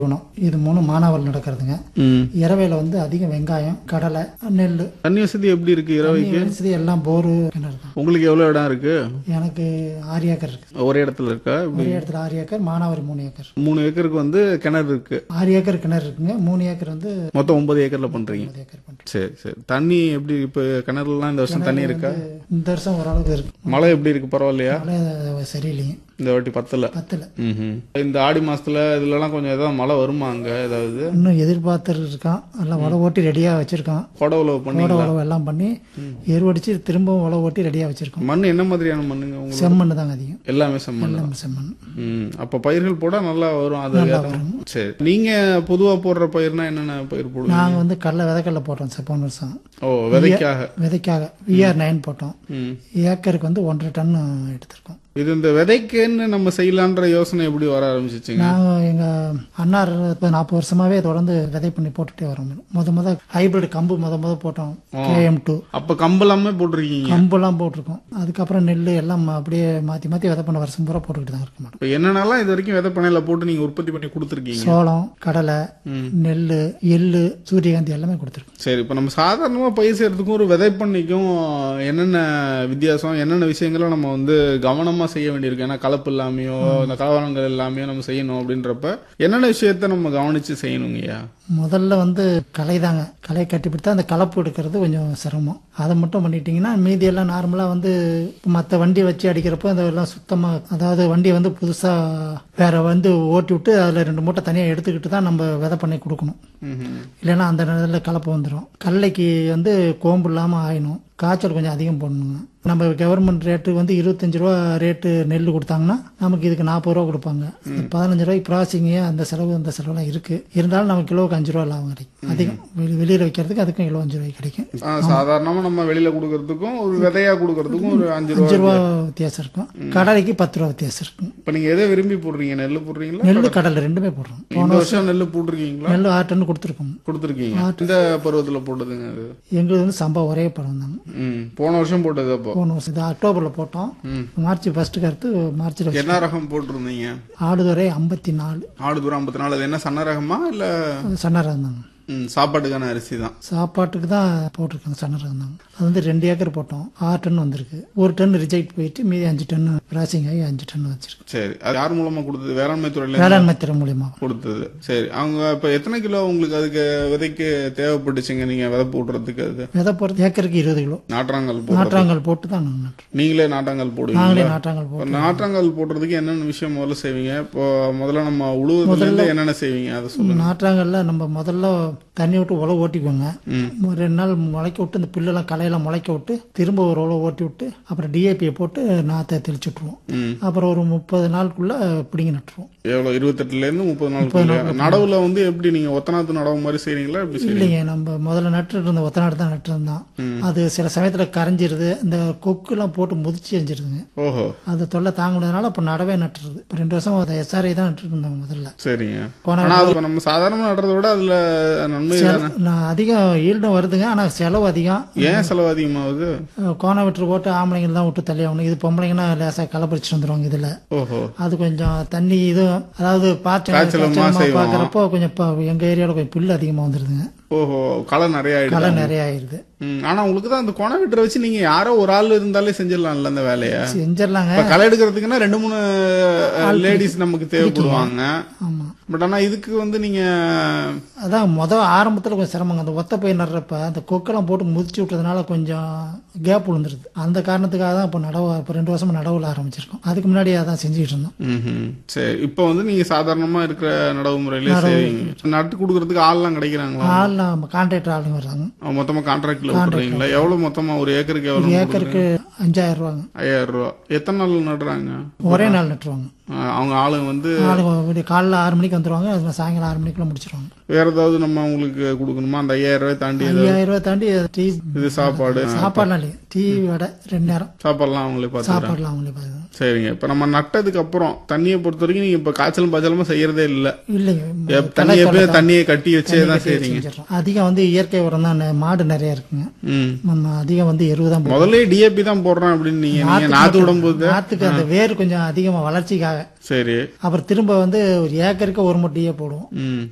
குணம் இது மூணு மானாவல் நடக்கிறதுங்க ம் இரவையில் வந்து அதிகம் வெங்காயம் கடலை நெல் தண்ணி வசதி எப்படி இருக்கு இரவைக்கு வசதி எல்லாம் போரு கிணறு தான் உங்களுக்கு எவ்வளவு இடம் இருக்கு எனக்கு ஆறு ஏக்கர் இருக்கு ஒரே இடத்துல இருக்கா ஒரே இடத்துல ஆறு ஏக்கர் மானாவாரி மூணு ஏக்கர் மூணு ஏக்கருக்கு வந்து கிணறு இருக்கு ஆறு ஏக்கர் கிணறு இருக்குங்க மூணு ஏக்கர் வந்து மொத்தம் ஒன்பது ஏக்கர்ல பண்றீங்க ஒன்பது ஏக்கர் பண்ணுறோம் சரி சரி தண்ணி எப்படி இப்ப கிணறுலாம் இந்த வருஷம் தண்ணி இருக்கா இந்த வருஷம் ஓரளவுக்கு இருக்கு மழை எப்படி இருக்கு பரவாயில்லையா மழை சரியில்லைங்க இந்த வாட்டி பத்தல பத்தில் ம்ஹும். இந்த ஆடி மாசத்துல இதுலலாம் கொஞ்சம் ஏதாவது மழை வருமா அங்க ஏதாவது இன்னும் எதிர்பார்த்துட்டு இருக்கான் எல்லாம் உழவு ஓட்டி ரெடியாக வச்சிருக்கான் கொடை உழவு பண்ணி கோடை உழவு எல்லாம் பண்ணி எருவடிச்சு திரும்பவும் உழவு ஓட்டி ரெடியாக வச்சிருக்கோம் மண் என்ன மாதிரியான மண்ணுங்க உங்களுக்கு செம்மண் தாங்க அதிகம் எல்லாமே செம்மண் எல்லாம் செம்மண் ம் அப்ப பயிர்கள் போட நல்லா வரும் அது சரி நீங்க பொதுவா போடுற பயிர்னா என்னென்ன பயிர் போடுவீங்க நாங்கள் வந்து கடலை விதைக்கடலை போட்டோம் சார் போன வருஷம் ஓ விதைக்காக விதைக்காக விஆர் நைன் போட்டோம் ம் ஏக்கருக்கு வந்து ஒன்றரை டன் எடுத்திருக்கோம் இது இந்த விதைக்குன்னு நம்ம செய்யலான்ற யோசனை எப்படி வர ஆரம்பிச்சிச்சுங்க நாங்கள் எங்கள் அண்ணார் இப்போ நாற்பது வருஷமாவே தொடர்ந்து விதை பண்ணி போட்டுட்டே வரோம் முத முத ஹைபிரிட் கம்பு முத முத போட்டோம் கேஎம் டூ அப்ப கம்பெல்லாமே போட்டிருக்கீங்க கம்பெல்லாம் போட்டிருக்கோம் அதுக்கப்புறம் நெல் எல்லாம் அப்படியே மாற்றி மாற்றி விதை பண்ண வருஷம் பூரா போட்டுக்கிட்டு தான் இருக்க மாட்டோம் இப்ப என்னென்னலாம் இது வரைக்கும் விதை பண்ணையில போட்டு நீங்க உற்பத்தி பண்ணி கொடுத்துருக்கீங்க சோளம் கடலை நெல் எள்ளு சூரியகாந்தி எல்லாமே கொடுத்துருக்கோம் சரி இப்ப நம்ம சாதாரணமா பயிர் செய்யறதுக்கும் ஒரு விதை பண்ணைக்கும் என்னென்ன வித்தியாசம் என்னென்ன விஷயங்களை நம்ம வந்து கவனமா செய்ய வேண்டியிருக்கு ஏன்னா கலப்பு இல்லாமையோ இந்த கலவரங்கள் எல்லாமே நம்ம செய்யணும் அப்படின்றப்ப என்னென்ன விஷயத்த நம்ம கவனிச்சு செய்யணுங்கய்யா முதல்ல வந்து களை தாங்க களை கட்டிப்பிட்டு அந்த கலப்பு எடுக்கிறது கொஞ்சம் சிரமம் அதை மட்டும் பண்ணிட்டீங்கன்னா மீதி எல்லாம் நார்மலாக வந்து மற்ற வண்டி வச்சு அடிக்கிறப்போ அதெல்லாம் சுத்தமாக அதாவது வண்டியை வந்து புதுசாக வேற வந்து ஓட்டி விட்டு அதில் ரெண்டு மூட்டை தனியாக எடுத்துக்கிட்டு தான் நம்ம விதை பண்ணி கொடுக்கணும் ம்ஹும். இல்லைன்னா அந்த நேரத்தில் கலப்பு வந்துடும் கடலைக்கு வந்து கோம்பு இல்லாமல் ஆயிடும் காய்ச்சல் கொஞ்சம் அதிகம் போடணுங்க நம்ம கவர்மெண்ட் ரேட்டு வந்து இருபத்தஞ்சு ரூபா ரேட்டு நெல் கொடுத்தாங்கன்னா நமக்கு இதுக்கு நாற்பது ரூபா கொடுப்பாங்க பதினஞ்சு ரூபாய்க்கு ப்ராசிங்கு அந்த செலவு அந்த செலவுலாம் இருக்கு இருந்தாலும் நமக்கு கிலோவுக்கு அஞ்சு ரூபா லாபம் கிடைக்கும் அதிகம் வெளி- வெளியில வைக்கிறதுக்கு அதுக்கும் கிலோ அஞ்சு ரூபாய்க்கு கிடைக்கும் ஆ, சாதாரணமா நம்ம வெளியில கொடுக்கறதுக்கும் ஒரு விதையா கொடுக்கறதுக்கும் ஒரு அஞ்சு ரூபா அஞ்சு ரூபா வித்தியாசம் இருக்கும் கடலைக்கு பத்து ரூபா வித்தியாசம் இருக்கும் இப்ப நீங்க எதை விரும்பி போடுறீங்க நெல் போடுறீங்களா நெல் கடலை ரெண்டுமே போடுறோம் இந்த வருஷம் நெல் போட்டிருக்கீங்களா நெல் ஆறு டன் கொடுத்துருக்கோம் கொடுத்துருக்கீங்க இந்த பருவத்துல போட்டதுங்க அது எங்களுக்கு வந்து சம்பா ஒரே படம் தாங்க ம் போன வருஷம் போட்டது அப்போ போன வருஷம் இது அக்டோபரில் போட்டோம் மார்ச் ஃபர்ஸ்ட்டுக்கு அடுத்து மார்ச்சில் என்ன ரகம் போட்டிருந்தீங்க ஆடுதுறை ஐம்பத்தி நாலு ஆடு தூரம் ஐம்பத்தி நாலு அது என்ன சன்ன ரகமா இல்ல சன்னரம் இருந்தாங்க ம், சாப்பாட்டுக்கான அரிசி தான் சாப்பாட்டுக்கு தான் போட்டிருக்காங்க சன்னரம் இருந்தாங்க அது வந்து ரெண்டு ஏக்கர் போட்டோம் ஆறு டன் வந்திருக்கு ஒரு டன் ரிஜெக்ட் போயிட்டு மீதி அஞ்சு டன் கிராசிங் ஆகி அஞ்சு டன் வச்சிருக்கு சரி அது யார் மூலமா கொடுத்தது வேளாண்மை துறையில வேளாண்மை திறன் மூலியமா கொடுத்தது சரி அவங்க இப்ப எத்தனை கிலோ உங்களுக்கு அதுக்கு விதைக்கு தேவைப்பட்டுச்சுங்க நீங்க விதை போடுறதுக்கு அது விதை போடுறது ஏக்கருக்கு இருபது கிலோ நாற்றாங்கல் போடுறது நாற்றாங்கல் போட்டு தான் நாங்கள் நட்டுறோம் நீங்களே நாட்டாங்கல் போடுவீங்க நாங்களே நாற்றாங்கல் போட்டு இப்ப நாற்றாங்கல் போடுறதுக்கு என்னென்ன விஷயம் முதல்ல செய்வீங்க இப்போ முதல்ல நம்ம உழுவதுல இருந்து என்னென்ன செய்வீங்க அதை சொல்லுங்க நாற்றாங்கல்ல நம்ம முதல்ல தண்ணி விட்டு உழவு ஓட்டிக்குவோங்க ம். ஒரு ரெண்டு நாள் முளைக்க விட்டு இந்த புல்லெல்லாம் களையெல்லாம் முளைக்க விட்டு திரும்ப ஒரு உழவு ஓட்டி விட்டு அப்புறம் டிஏபியை போட்டு நாற்றை தெளிச்சு விட்ருவோம் ம். அப்புறம் ஒரு முப்பது நாளுக்குள்ள பிடிங்கி நட்டுருவோம் எவ்வளவு இருபத்தெட்டுல இருந்து முப்பது நாளுக்குள்ள நடவுல வந்து எப்படி நீங்க ஒத்தநாத்து நடவு மாதிரி செய்றீங்களா எப்படி செய்றீங்க இல்லைங்க நம்ம முதல்ல நட்டுட்டு இருந்த ஒத்த நாடு தான் நட்டு இருந்தோம் அது சில சமயத்துல கரைஞ்சிருது இந்த கொக்குலாம் போட்டு முதிச்சு எரிஞ்சிருதுங்க ஓஹோ அது தொல்லை தாங்கினதுனால இப்போ நடவே நட்டுருது இப்போ ரெண்டு வருஷம் அதை எஸ்ஆர்ஐ தான் நட்டுட்டு இருந்தோம் முதல்ல சரிங்க போன ஆனா அது நம்ம சாதாரணமா நடுறத விட அதுல நன்மை தானே நான் அதிகம் ஈல்டும் வருதுங்க ஆனால் செலவு அதிகம் ஏன் செலவு அதிகமாகுது அஹ் கோணம் விட்டு போட்டு ஆம்பளைங்க தான் விட்டு தள்ளி ஆகணும் இது பொம்பளைங்கன்னா லேசாக களைப்பறிச்சு வந்துருவாங்க இதில் ஓஹோ அது கொஞ்சம் தண்ணி இது அதாவது காய்ச்சலமா பாய்ச்சல் செய்வோம். பார்க்குறப்போ கொஞ்சம் இப்போ எங்கள் ஏரியாவில் கொஞ்சம் புல் அதிகமாக வந்துருதுங்க ஓஹோ களை நிறைய ஆயிடுது களை நிறைய ஆயிடுது ம், ஆனா உங்களுக்கு தான் அந்த கொண வெட்டுற வச்சு நீங்க யாரோ ஒரு ஆள் இருந்தாலே செஞ்சிடலாம்ல அந்த வேலைய செஞ்சிடலாங்க இப்ப களை எடுக்கிறதுக்குன்னா ரெண்டு மூணு லேடிஸ் நமக்கு தேவைப்படுவாங்க ஆமாம் பட் ஆனா இதுக்கு வந்து நீங்க அதான் முத ஆரம்பத்தில் கொஞ்சம் சிரமங்க அந்த ஒத்த பயிர் நடுறப்ப அந்த கொக்கெல்லாம் போட்டு முதிச்சு விட்டதுனால கொஞ்சம் கேப் விழுந்துருது அந்த காரணத்துக்காக தான் இப்போ நடவு இப்போ ரெண்டு வருஷமா நடவுல ஆரம்பிச்சிருக்கோம் அதுக்கு முன்னாடி அதான் செஞ்சுக்கிட்டு இருந்தோம் ம்ஹும். சரி இப்போ வந்து நீங்க சாதாரணமா இருக்கிற நடவு முறையிலே செய்வீங்க நட்டு கொடுக்கறதுக்கு ஆள்லாம் கிடைக்கிறாங்களா ஆள் நம்ம கான்ட்ராக்டர் ஆளுங்க வர்றாங்க அவங்க மொத்தமா கான்ட்ராக்ட்ல விட்டுறீங்களா எவ்வளவு மொத்தமா ஒரு ஏக்கருக்கு எவ்வளவு ஏக்கருக்கு அஞ்சாயிரம் ரூபாங்க ஐயாயிரம் ரூபா எத்தனை நாள் நடுறாங்க ஒரே நாள் நட்டுருவாங்க அஹ் அவங்க ஆளுங்க வந்து ஆளுங்க விடிய காலைல ஆறு மணிக்கு வந்துருவாங்க அது சாயங்காலம் ஆறு மணிக்குள்ள முடிச்சிருவாங்க வேற ஏதாவது நம்ம அவங்களுக்கு கொடுக்கணுமா அந்த ஐயாயிரம் ரூபாய் தாண்டி ஏதாவது ஐயாயிரம் ரூபாய் தாண்டி டீ இது சாப்பாடு சாப்பாடுலாம் இல்லையா டீ வடை ரெண்டு நேரம் சாப்பாடுலாம் அவங்களே பார்த்துக்கிறாங்க சாப்பாடுலாம் அவங்களே பார்த்து சரிங்க இப்ப நம்ம நட்டதுக்கு அப்புறம் தண்ணியை பொறுத்த வரைக்கும் நீங்க இப்ப காய்ச்சலும் பாய்ச்சலுமா செய்யறதே இல்ல இல்லைங்க எப்- தண்ணியை எப்படியோ தண்ணியை கட்டி வச்சே தான் செய்றீங்க செஞ்சிடறோம் அதிகம் வந்து இயற்கை உரம் தான் நெ- மாடு நிறைய இருக்குங்க ம் நம்ம அதிகம் வந்து எருவு தான் போடுறோம். முதல்ல டிஏபி தான் போடுறேன் அப்படின்னு நீங்க நீங்க நாத்து விடும்போது நாத்துக்கு அந்த வேர் கொஞ்சம் அதிகமா வளர்ச்சிக்காக தடவை சரி அப்புறம் திரும்ப வந்து ஒரு ஏக்கருக்கு ஒரு முட்டையே போடுவோம் ம்